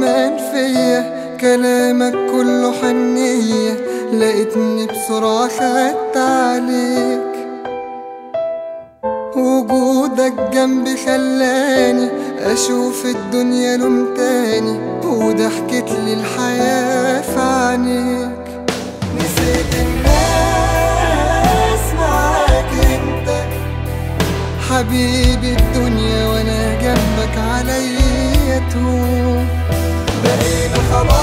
زمان فيا كلامك كله حنية لقيتني بسرعة خدت عليك وجودك جنبي خلاني اشوف الدنيا لون تاني وضحكت لي الحياة في عينيك نسيت الناس معاك انت حبيبي الدنيا وانا جنبك عليا توب بقينا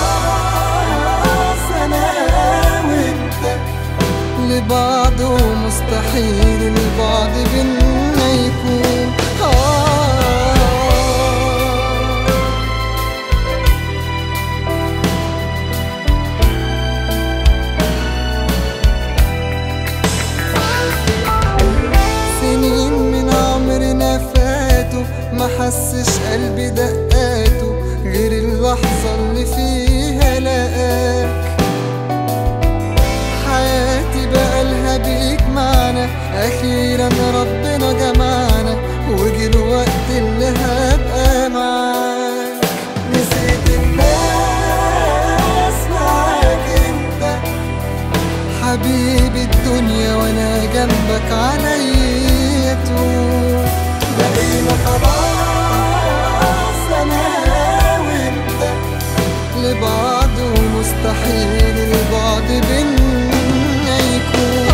خلاص انا وانت لبعض ومستحيل البعد بينا يكون آه سنين من عمرنا فاتوا ما حسش قلبي دقاته غير اللحظة اللي فيها لقاك حياتي بقى لها بيك معنا أخيرا ربنا جمعنا وجي الوقت اللي هبقى معاك نسيت الناس معاك انت حبيبي الدنيا وانا جنبك عليا توب بقينا خلاص انا وانت لبعض ومستحيل البعد بينا يكون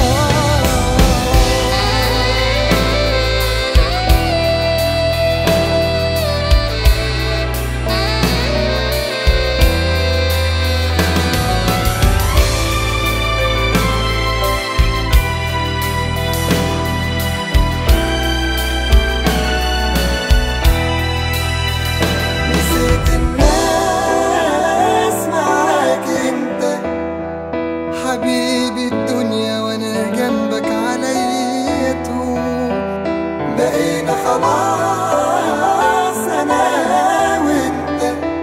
نسيت الناس معاك انت حبيبي الدنيا وانا جنبك عليا توب بقينا خلاص انا وانت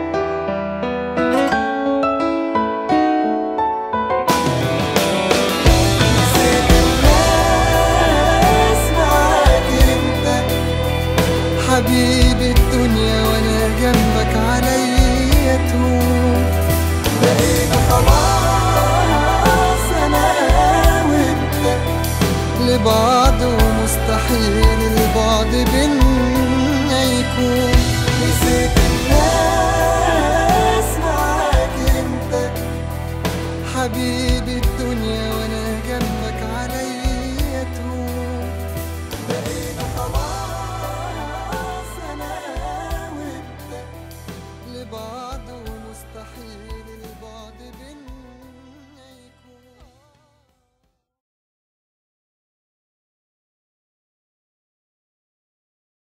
نسيت الناس معاك انت حبيبي الدنيا وانا جنبك عليا توب بقينا خلاص انا وانت لبعض ومستحيل البعد بينا يكون نسيت الناس معاك انت حبيبي